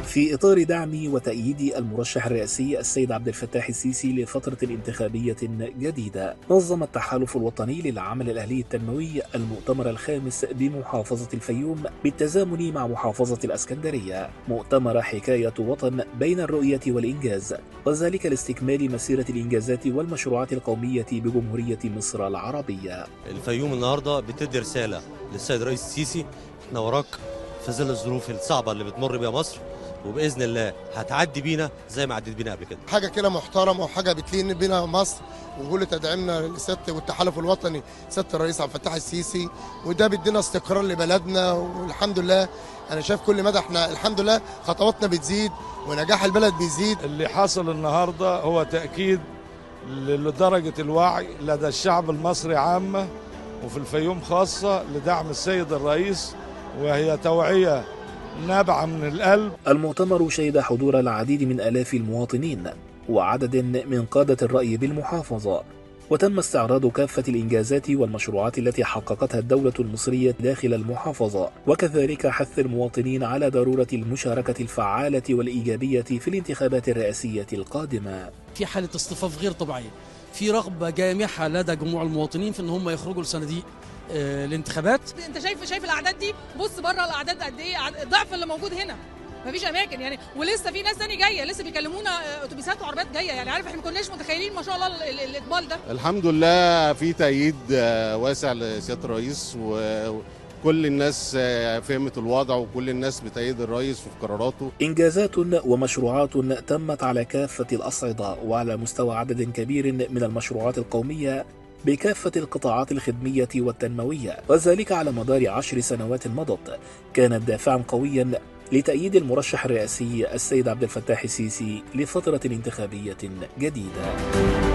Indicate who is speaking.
Speaker 1: في إطار دعم وتأييد المرشح الرئاسي السيد عبد الفتاح السيسي لفترة انتخابية جديدة نظم التحالف الوطني للعمل الأهلي التنموي المؤتمر الخامس بمحافظة الفيوم بالتزامن مع محافظة الأسكندرية مؤتمر حكاية وطن بين الرؤية والإنجاز وذلك لاستكمال مسيرة الإنجازات والمشروعات القومية بجمهورية مصر العربية
Speaker 2: الفيوم النهارده بتدي رساله للسيد رئيس السيسي احنا وراك في ظل الظروف الصعبه اللي بتمر بيها مصر وباذن الله هتعدي بينا زي ما عديت بينا قبل كده
Speaker 3: حاجه كده محترمه وحاجه بتلين بينا مصر وكل تدعيمنا لسياده والتحالف الوطني سياده الرئيس عبد الفتاح السيسي وده بيدينا استقرار لبلدنا والحمد لله انا شايف كل مدى احنا الحمد لله خطواتنا بتزيد ونجاح البلد بيزيد
Speaker 4: اللي حصل النهارده هو تأكيد لدرجة الوعي لدى الشعب المصري عامة وفي الفيوم خاصة لدعم السيد الرئيس وهي توعية نابعة من القلب
Speaker 1: المؤتمر شهد حضور العديد من آلاف المواطنين وعدد من قادة الرأي بالمحافظة وتم استعراض كافة الإنجازات والمشروعات التي حققتها الدولة المصرية داخل المحافظة وكذلك حث المواطنين على ضرورة المشاركة الفعالة والإيجابية في الانتخابات الرئاسية القادمة
Speaker 5: في حالة اصطفاف غير طبيعية في رغبة جامحة لدى جموع المواطنين في ان هم يخرجوا لصناديق آه، الانتخابات
Speaker 6: انت شايف شايف الاعداد دي بص بره الاعداد قد ايه عد- الضعف اللي موجود هنا مفيش اماكن يعني ولسه في ناس تاني جايه لسه بيكلمونا آه، اتوبيسات وعربيات جايه يعني عارف احنا ما كناش متخيلين ما شاء الله ال- ال- الاقبال ده
Speaker 7: الحمد لله في تأييد آه، واسع لسيادة الرئيس وكل الناس آه، فهمت الوضع وكل الناس بتأيد الرئيس في قراراته
Speaker 1: إنجازات ومشروعات تمت على كافة الأصعدة وعلى مستوى عدد كبير من المشروعات القومية بكافة القطاعات الخدمية والتنموية وذلك على مدار عشر سنوات مضت كانت دافعا قويا لتأييد المرشح الرئاسي السيد عبد الفتاح السيسي لفترة انتخابية جديدة